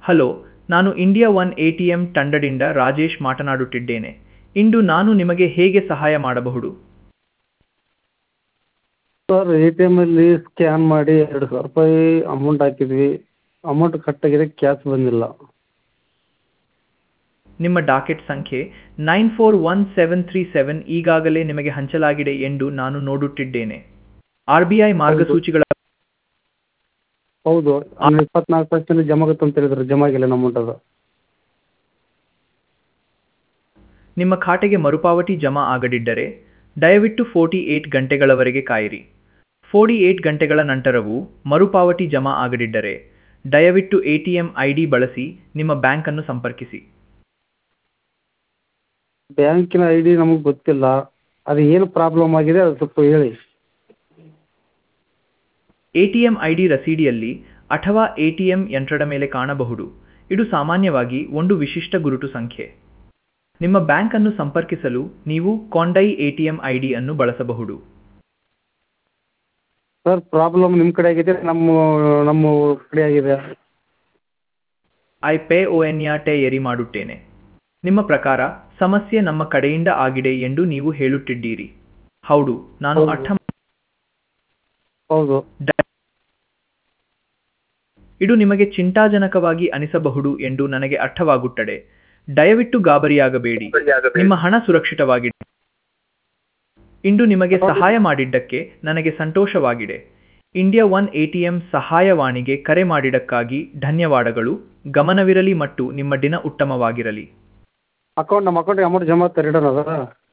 Hello ನಾನು India one A T M ತಂಡದಿಂದ ರಾಜೇಶ್ ಮಾತನಾಡುತ್ತಿದ್ದೇನೆ ಇಂದು ನಾನು ನಿಮಗೆ ಹೇಗೆ ಸಹಾಯ ಮಾಡಬಹುದು ಸರ್ ಎ ಟಿ ಎಮ್ಮಲ್ಲಿ ಸ್ಕ್ಯಾನ್ ಮಾಡಿ ಎರಡು ಸಾವಿರ ರೂಪಾಯಿ ಅಮೌಂಟ್ ಹಾಕಿದ್ವಿ ಅಮೌಂಟ್ ಕಟ್ಟಾಗಿದೆ ಕ್ಯಾಶ್ ಬಂದಿಲ್ಲ ನಿಮ್ಮ ಡಾಕೆಟ್ ಸಂಖ್ಯೆ nine four one seven three seven ಈಗಾಗಲೇ ನಿಮಗೆ ಹಂಚಲಾಗಿದೆ ಎಂದು ನಾನು ನೋಡುತ್ತಿದ್ದೇನೆ ಆರ್ ಬಿ ಐ ಮಾರ್ಗಸೂಚಿಗಳ ಹೌದು ಆಮೇಲೆ ಇಪ್ಪತ್ನಾಲ್ಕು ತಾಸಿನಲ್ಲಿ ಜಮಾ ಆಗುತ್ತೆ ಅಂತ ಹೇಳಿದ್ರು ಜಮಾ ಆಗಿಲ್ಲ ನಮ್ಮ ಅಮೌಂಟ್ ಅದು ನಿಮ್ಮ ಖಾತೆಗೆ ಮರುಪಾವತಿ ಜಮಾ ಆಗದಿದ್ದರೆ ದಯವಿಟ್ಟು ಫೋರ್ಟಿ ಏಟ್ ಗಂಟೆಗಳವರೆಗೆ ಕಾಯಿರಿ ಫೋರ್ಟಿ ಏಟ್ ಗಂಟೆಗಳ ನಂತರವೂ ಮರುಪಾವತಿ ಜಮಾ ಆಗದಿದ್ದರೆ ದಯವಿಟ್ಟು A T M I D ಬಳಸಿ ನಿಮ್ಮ ಬ್ಯಾಂಕನ್ನು ಸಂಪರ್ಕಿಸಿ ಬ್ಯಾಂಕಿನ ಐ ಡಿ ನಮಗೆ ಗೊತ್ತಿಲ್ಲ ಅದು ಏನು ಪ್ರಾಬ್ಲಮ್ ಆಗಿದೆ ಅದು ಸ್ವಲ್ಪ ಹೇಳಿ A T M I D ರಸೀದಿಯಲ್ಲಿ ಅಥವಾ ಎ ಟಿ ಎಂ ಯಂತ್ರದ ಮೇಲೆ ಕಾಣಬಹುದು ಇದು ಸಾಮಾನ್ಯವಾಗಿ ಒಂದು ವಿಶಿಷ್ಟ ಗುರುತು ಸಂಖ್ಯೆ ನಿಮ್ಮ ಬ್ಯಾಂಕನ್ನು ಸಂಪರ್ಕಿಸಲು ನೀವು ಕಾಂಡೈ A T M I D ಅನ್ನು ಬಳಸಬಹುದು ಸರ್ ಪ್ರಾಬ್ಲಮ್ ನಿಮ್ಮ ಕಡೆ ಆಗಿದೆ ನಮ್ಮ ನಮ್ಮ ಕಡೆ ಆಗಿದೆ ಐ ಪೇ ಒ ಎನ್ ಟೆ ಎರಿ ಮಾಡುತ್ತೇನೆ ನಿಮ್ಮ ಪ್ರಕಾರ ಸಮಸ್ಯೆ ನಮ್ಮ ಕಡೆಯಿಂದ ಆಗಿದೆ ಎಂದು ನೀವು ಹೇಳುತ್ತಿದ್ದೀರಿ ಹೌದು ನಾನು ಹೌದು. ಅರ್ಥ ಹೌದು ಇದು ನಿಮಗೆ ಚಿಂತಾಜನಕವಾಗಿ ಅನಿಸಬಹುದು ಎಂದು ನನಗೆ ಅರ್ಥವಾಗುತ್ತದೆ ದಯವಿಟ್ಟು ಗಾಬರಿಯಾಗಬೇಡಿ ನಿಮ್ಮ ಹಣ ಸುರಕ್ಷಿತವಾಗಿದೆ ಇಂದು ನಿಮಗೆ ಸಹಾಯ ಮಾಡಿದ್ದಕ್ಕೆ ನನಗೆ ಸಂತೋಷವಾಗಿದೆ ಇಂಡಿಯಾ ಒನ್ ಎಟಿಎಂ ಸಹಾಯವಾಣಿಗೆ ಕರೆ ಮಾಡಿದ್ದಕ್ಕಾಗಿ ಧನ್ಯವಾದಗಳು ಗಮನವಿರಲಿ ಮತ್ತು ನಿಮ್ಮ ದಿನ ಉತ್ತಮವಾಗಿರಲಿ ಅಕೌಂಟ್ ನಮ್ಮ ಅಕೌಂಟಿಗೆ ಅಮೌಂಟ್ ಜಮಾ ಆಗ್ತಾ ರಿಟರ್ನ್ ಅದ